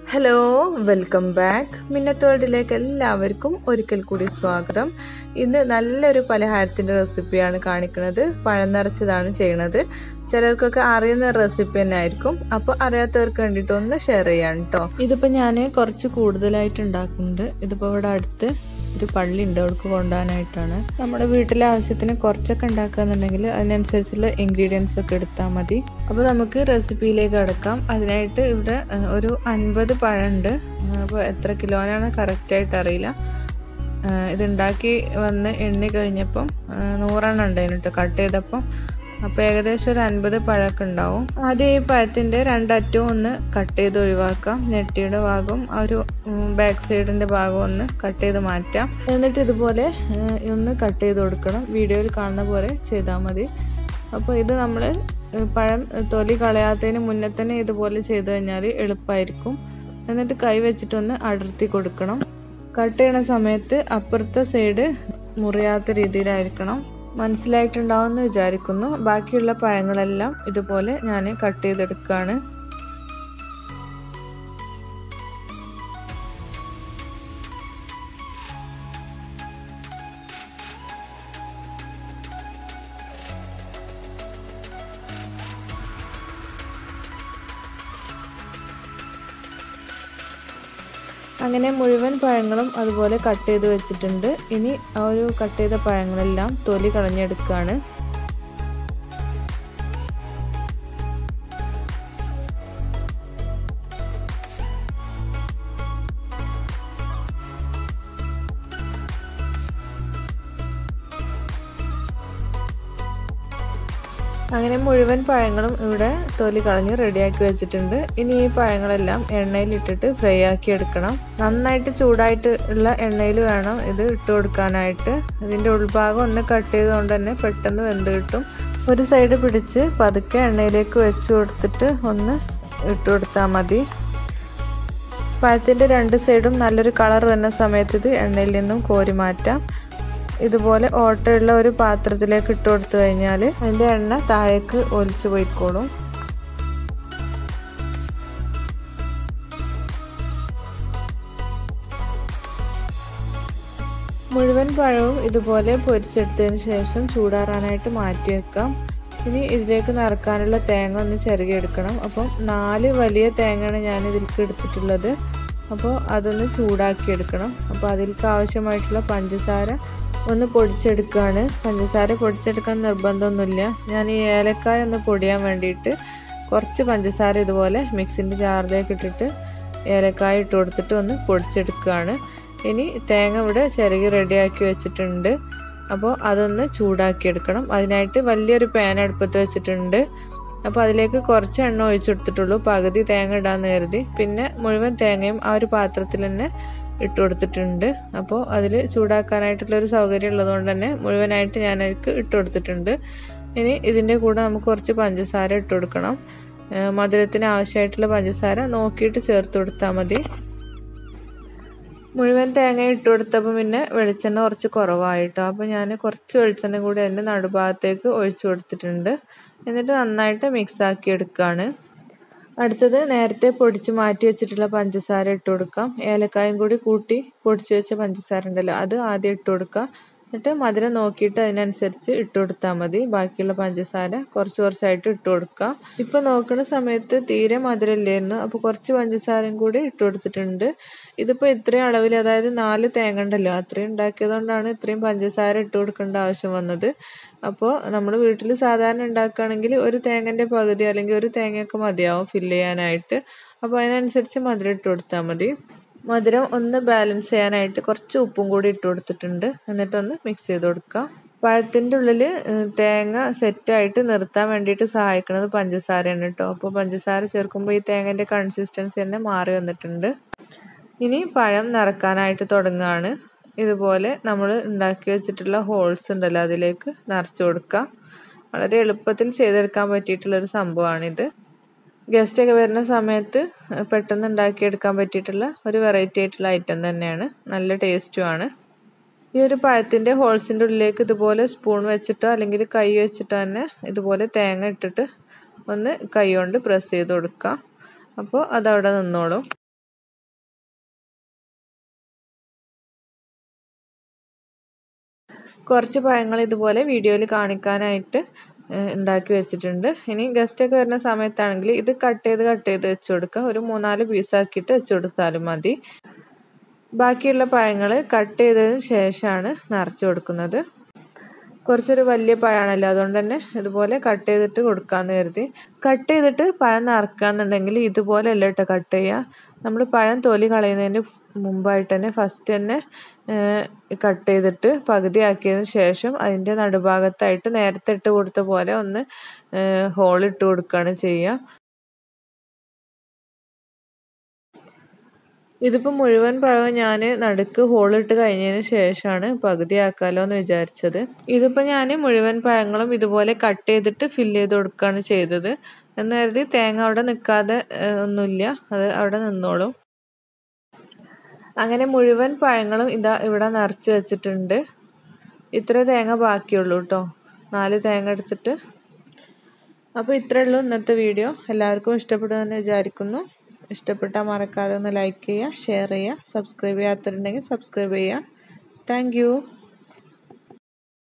hello welcome back മിന്നത്തോടിലേക്ക് എല്ലാവർക്കും ഒരിക്കൽ കൂടി സ്വാഗതം ഇന്ന് നല്ലൊരു പലഹാരത്തിൻ്റെ റെസിപ്പിയാണ് കാണിക്കുന്നത് പഴം നിറച്ചതാണ് ചെയ്യണത് ചിലർക്കൊക്കെ അറിയുന്ന റെസിപ്പി തന്നെ ആയിരിക്കും അപ്പോൾ അറിയാത്തവർക്ക് വേണ്ടിയിട്ട് ഒന്ന് ഷെയർ ചെയ്യാം കേട്ടോ ഇതിപ്പോൾ ഞാൻ കുറച്ച് കൂടുതലായിട്ട് ഉണ്ടാക്കുന്നുണ്ട് ഇതിപ്പോൾ ഇവിടെ അടുത്ത് ഒരു പള്ളി ഉണ്ട് അവിടേക്ക് കൊണ്ടുപോകാനായിട്ടാണ് നമ്മുടെ വീട്ടിലെ ആവശ്യത്തിന് കുറച്ചൊക്കെ ഉണ്ടാക്കുകയെന്നുണ്ടെങ്കിൽ അതിനനുസരിച്ചുള്ള ഇൻഗ്രീഡിയൻസ് ഒക്കെ എടുത്താൽ മതി അപ്പോൾ നമുക്ക് റെസിപ്പിയിലേക്ക് കിടക്കാം അതിനായിട്ട് ഇവിടെ ഒരു അൻപത് പഴമുണ്ട് അപ്പോൾ എത്ര കിലോനാണ് കറക്റ്റായിട്ട് അറിയില്ല ഇതുണ്ടാക്കി വന്ന് എണ്ണി കഴിഞ്ഞപ്പം നൂറെണ്ണം ഉണ്ടായിരുന്നു കേട്ടോ കട്ട് ചെയ്തപ്പം അപ്പോൾ ഏകദേശം ഒരു അൻപത് പഴമൊക്കെ ഉണ്ടാവും ആദ്യം ഈ പഴത്തിൻ്റെ രണ്ടറ്റവും ഒന്ന് കട്ട് ചെയ്ത് ഒഴിവാക്കാം നെറ്റിയുടെ ഭാഗം ആ ഒരു ബാക്ക് സൈഡിൻ്റെ ഭാഗം ഒന്ന് കട്ട് ചെയ്ത് മാറ്റാം എന്നിട്ട് ഇതുപോലെ ഒന്ന് കട്ട് ചെയ്ത് കൊടുക്കണം വീഡിയോയിൽ കാണുന്ന പോലെ ചെയ്താൽ മതി അപ്പോൾ ഇത് നമ്മൾ പഴം തൊലി കളയാത്തതിന് മുന്നേ തന്നെ ഇതുപോലെ ചെയ്ത് കഴിഞ്ഞാൽ എളുപ്പമായിരിക്കും എന്നിട്ട് കൈ വെച്ചിട്ടൊന്ന് അടർത്തി കൊടുക്കണം കട്ട് ചെയ്യണ സമയത്ത് അപ്പുറത്തെ സൈഡ് മുറിയാത്ത രീതിയിലായിരിക്കണം മനസ്സിലായിട്ടുണ്ടാവുമെന്ന് വിചാരിക്കുന്നു ബാക്കിയുള്ള പഴങ്ങളെല്ലാം ഇതുപോലെ ഞാൻ കട്ട് ചെയ്തെടുക്കുകയാണ് അങ്ങനെ മുഴുവൻ പഴങ്ങളും അതുപോലെ കട്ട് ചെയ്ത് വെച്ചിട്ടുണ്ട് ഇനി ആ ഒരു കട്ട് ചെയ്ത പഴങ്ങളെല്ലാം തൊലി കളഞ്ഞെടുക്കുകയാണ് അങ്ങനെ മുഴുവൻ പഴങ്ങളും ഇവിടെ തൊലി കളഞ്ഞ് റെഡിയാക്കി വെച്ചിട്ടുണ്ട് ഇനി ഈ പഴങ്ങളെല്ലാം എണ്ണയിലിട്ടിട്ട് ഫ്രൈ ആക്കി എടുക്കണം നന്നായിട്ട് ചൂടായിട്ട് ഉള്ള എണ്ണയിൽ വേണം ഇത് ഇട്ട് കൊടുക്കാനായിട്ട് ഇതിൻ്റെ ഉൾഭാഗം ഒന്ന് കട്ട് ചെയ്തുകൊണ്ട് തന്നെ പെട്ടെന്ന് വെന്ത് കിട്ടും ഒരു സൈഡ് പിടിച്ച് പതുക്കെ എണ്ണയിലേക്ക് വെച്ച് കൊടുത്തിട്ട് ഒന്ന് ഇട്ട് കൊടുത്താൽ മതി പഴത്തിൻ്റെ രണ്ട് സൈഡും നല്ലൊരു കളർ വരുന്ന സമയത്ത് ഇത് എണ്ണയിൽ നിന്നും കോരി മാറ്റാം ഇതുപോലെ ഓട്ടയുള്ള ഒരു പാത്രത്തിലേക്ക് ഇട്ട് കൊടുത്തു കഴിഞ്ഞാൽ അതിൻ്റെ എണ്ണ താഴേക്ക് ഒലിച്ചു പോയിക്കോളും മുഴുവൻ പഴവും ഇതുപോലെ പൊരിച്ചെടുത്തതിന് ശേഷം ചൂടാറാനായിട്ട് മാറ്റി വെക്കാം ഇനി ഇതിലേക്ക് നിറക്കാനുള്ള തേങ്ങ ഒന്ന് ചിരകിയെടുക്കണം അപ്പം നാല് വലിയ തേങ്ങയാണ് ഞാൻ ഇതിലേക്ക് എടുത്തിട്ടുള്ളത് അപ്പോൾ അതൊന്ന് ചൂടാക്കി എടുക്കണം അപ്പോൾ അതിലേക്ക് ആവശ്യമായിട്ടുള്ള പഞ്ചസാര ഒന്ന് പൊടിച്ചെടുക്കുകയാണ് പഞ്ചസാര പൊടിച്ചെടുക്കാൻ നിർബന്ധമൊന്നുമില്ല ഞാൻ ഈ ഏലക്കായ ഒന്ന് പൊടിയാൻ വേണ്ടിയിട്ട് കുറച്ച് പഞ്ചസാര ഇതുപോലെ മിക്സിൻ്റെ ജാറിലേക്ക് ഇട്ടിട്ട് ഏലക്കായ ഇട്ട് കൊടുത്തിട്ട് ഒന്ന് പൊടിച്ചെടുക്കുകയാണ് ഇനി തേങ്ങ ഇവിടെ ചിരകി റെഡിയാക്കി വെച്ചിട്ടുണ്ട് അപ്പോൾ അതൊന്ന് ചൂടാക്കി എടുക്കണം അതിനായിട്ട് വലിയൊരു പാൻ അടുപ്പത്ത് വെച്ചിട്ടുണ്ട് അപ്പോൾ അതിലേക്ക് കുറച്ച് എണ്ണ ഒഴിച്ചു കൊടുത്തിട്ടുള്ളൂ പകുതി തേങ്ങ ഇടാന്ന് കരുതി പിന്നെ മുഴുവൻ തേങ്ങയും ആ ഒരു പാത്രത്തിൽ തന്നെ ഇട്ട് കൊടുത്തിട്ടുണ്ട് അപ്പോൾ അതിൽ ചൂടാക്കാനായിട്ടുള്ള ഒരു സൗകര്യം ഉള്ളതുകൊണ്ട് തന്നെ മുഴുവനായിട്ട് ഞാൻ അതിലേക്ക് ഇട്ട് കൊടുത്തിട്ടുണ്ട് ഇനി ഇതിൻ്റെ കൂടെ നമുക്ക് കുറച്ച് പഞ്ചസാര ഇട്ട് കൊടുക്കണം മധുരത്തിന് ആവശ്യമായിട്ടുള്ള പഞ്ചസാര നോക്കിയിട്ട് ചേർത്ത് കൊടുത്താൽ മതി മുഴുവൻ തേങ്ങ ഇട്ട് കൊടുത്തപ്പോൾ പിന്നെ വെളിച്ചെണ്ണ കുറച്ച് കുറവായിട്ടോ അപ്പോൾ ഞാൻ കുറച്ച് വെളിച്ചെണ്ണ കൂടി അതിൻ്റെ നടുഭാഗത്തേക്ക് ഒഴിച്ചു കൊടുത്തിട്ടുണ്ട് എന്നിട്ട് നന്നായിട്ട് മിക്സ് ആക്കി എടുക്കുകയാണ് അടുത്തത് നേരത്തെ പൊടിച്ച് മാറ്റി വെച്ചിട്ടുള്ള പഞ്ചസാര ഇട്ട് കൊടുക്കാം ഏലക്കായും കൂടി കൂട്ടി പൊടിച്ച് വെച്ച പഞ്ചസാര ഉണ്ടല്ലോ അത് ആദ്യം ഇട്ട് കൊടുക്കാം എന്നിട്ട് മധുരം നോക്കിയിട്ട് അതിനനുസരിച്ച് ഇട്ട് കൊടുത്താൽ മതി ബാക്കിയുള്ള പഞ്ചസാര കുറച്ച് കുറച്ചായിട്ട് ഇട്ട് കൊടുക്കാം ഇപ്പോൾ നോക്കുന്ന സമയത്ത് തീരെ മധുരമില്ലായിരുന്നു അപ്പോൾ കുറച്ച് പഞ്ചസാരയും കൂടി ഇട്ട് കൊടുത്തിട്ടുണ്ട് ഇതിപ്പോൾ ഇത്രയും അളവിൽ അതായത് നാല് തേങ്ങ ഉണ്ടല്ലോ അത്രയും ഉണ്ടാക്കിയതുകൊണ്ടാണ് ഇത്രയും പഞ്ചസാര ഇട്ട് കൊടുക്കേണ്ട ആവശ്യം വന്നത് അപ്പോൾ നമ്മൾ വീട്ടിൽ സാധാരണ ഉണ്ടാക്കുകയാണെങ്കിൽ ഒരു തേങ്ങൻ്റെ പകുതി അല്ലെങ്കിൽ ഒരു തേങ്ങയൊക്കെ മതിയാവും ഫില്ല് ചെയ്യാനായിട്ട് അപ്പോൾ അതിനനുസരിച്ച് മധുരം ഇട്ട് കൊടുത്താൽ മതി മധുരം ഒന്ന് ബാലൻസ് ചെയ്യാനായിട്ട് കുറച്ച് ഉപ്പും കൂടി ഇട്ട് കൊടുത്തിട്ടുണ്ട് എന്നിട്ടൊന്ന് മിക്സ് ചെയ്ത് കൊടുക്കാം പഴത്തിൻ്റെ ഉള്ളിൽ തേങ്ങ സെറ്റായിട്ട് നിർത്താൻ വേണ്ടിയിട്ട് സഹായിക്കുന്നത് പഞ്ചസാരയാണ് കേട്ടോ അപ്പോൾ പഞ്ചസാര ചേർക്കുമ്പോൾ ഈ തേങ്ങൻ്റെ കൺസിസ്റ്റൻസി തന്നെ മാറി വന്നിട്ടുണ്ട് ഇനി പഴം നിറക്കാനായിട്ട് തുടങ്ങുകയാണ് ഇതുപോലെ നമ്മൾ ഉണ്ടാക്കി വെച്ചിട്ടുള്ള ഹോൾസ് ഉണ്ടല്ലോ അതിലേക്ക് നിറച്ച് കൊടുക്കാം വളരെ എളുപ്പത്തിൽ ചെയ്തെടുക്കാൻ പറ്റിയിട്ടുള്ളൊരു സംഭവമാണിത് ഗസ്റ്റ് ഒക്കെ വരുന്ന സമയത്ത് പെട്ടെന്ന് ഉണ്ടാക്കിയെടുക്കാൻ പറ്റിയിട്ടുള്ള ഒരു വെറൈറ്റി ആയിട്ടുള്ള ഐറ്റം തന്നെയാണ് നല്ല ടേസ്റ്റുമാണ് ഈ ഒരു പഴത്തിൻ്റെ ഹോൾസിൻ്റെ ഉള്ളിലേക്ക് ഇതുപോലെ സ്പൂൺ വെച്ചിട്ടോ അല്ലെങ്കിൽ കൈ വെച്ചിട്ടോ തന്നെ ഇതുപോലെ തേങ്ങ ഇട്ടിട്ട് ഒന്ന് കൈ കൊണ്ട് പ്രസ് ചെയ്ത് കൊടുക്കാം അപ്പോൾ അതവിടെ നിന്നോളും കുറച്ച് പഴങ്ങൾ ഇതുപോലെ വീഡിയോയിൽ കാണിക്കാനായിട്ട് ഉണ്ടാക്കി വെച്ചിട്ടുണ്ട് ഇനി ഗസ്റ്റൊക്കെ വരുന്ന സമയത്താണെങ്കിൽ ഇത് കട്ട് ചെയ്ത് കട്ട് ചെയ്ത് വെച്ച് കൊടുക്കുക ഒരു മൂന്നാല് പീസാക്കിയിട്ട് വെച്ച് കൊടുത്താലും മതി ബാക്കിയുള്ള പഴങ്ങൾ കട്ട് ചെയ്തതിന് ശേഷമാണ് നിറച്ച് കൊടുക്കുന്നത് കുറച്ചൊരു വലിയ പഴമാണല്ലോ അതുകൊണ്ട് തന്നെ ഇതുപോലെ കട്ട് ചെയ്തിട്ട് കൊടുക്കാമെന്ന് കരുതി കട്ട് ചെയ്തിട്ട് പഴം നിറക്കാന്നുണ്ടെങ്കിൽ ഇതുപോലെ അല്ല കേട്ടോ കട്ട് ചെയ്യുക നമ്മൾ പഴം തൊലി കളയുന്നതിന് മുമ്പായിട്ട് തന്നെ ഫസ്റ്റ് തന്നെ കട്ട് ചെയ്തിട്ട് പകുതിയാക്കിയതിന് ശേഷം അതിൻ്റെ നടുഭാഗത്തായിട്ട് നേരത്തെ ഇട്ട് കൊടുത്ത പോലെ ഒന്ന് ഹോൾ ഇട്ട് കൊടുക്കുകയാണ് ചെയ്യുക ഇതിപ്പോൾ മുഴുവൻ പഴം ഞാൻ നടുക്ക് ഹോളിട്ട് കഴിഞ്ഞതിന് ശേഷമാണ് പകുതിയാക്കാമല്ലോ എന്ന് വിചാരിച്ചത് ഇതിപ്പോൾ ഞാൻ മുഴുവൻ പഴങ്ങളും ഇതുപോലെ കട്ട് ചെയ്തിട്ട് ഫില്ല് ചെയ്ത് കൊടുക്കുകയാണ് ചെയ്തത് എന്ന് കരുതി തേങ്ങ അവിടെ നിൽക്കാതെ ഒന്നുമില്ല അത് അവിടെ നിന്നോളും അങ്ങനെ മുഴുവൻ പഴങ്ങളും ഇതാ ഇവിടെ നിറച്ച് വെച്ചിട്ടുണ്ട് ഇത്ര തേങ്ങ ബാക്കിയുള്ളൂ കേട്ടോ നാല് തേങ്ങ എടുത്തിട്ട് അപ്പോൾ ഇത്രയേ ഉള്ളൂ ഇന്നത്തെ വീഡിയോ എല്ലാവർക്കും ഇഷ്ടപ്പെടുമെന്ന് വിചാരിക്കുന്നു ഇഷ്ടപ്പെട്ടാൽ മറക്കാതെ ഒന്ന് ലൈക്ക് ചെയ്യുക ഷെയർ ചെയ്യുക സബ്സ്ക്രൈബ് ചെയ്യാത്തവരുണ്ടെങ്കിൽ സബ്സ്ക്രൈബ് ചെയ്യുക താങ്ക്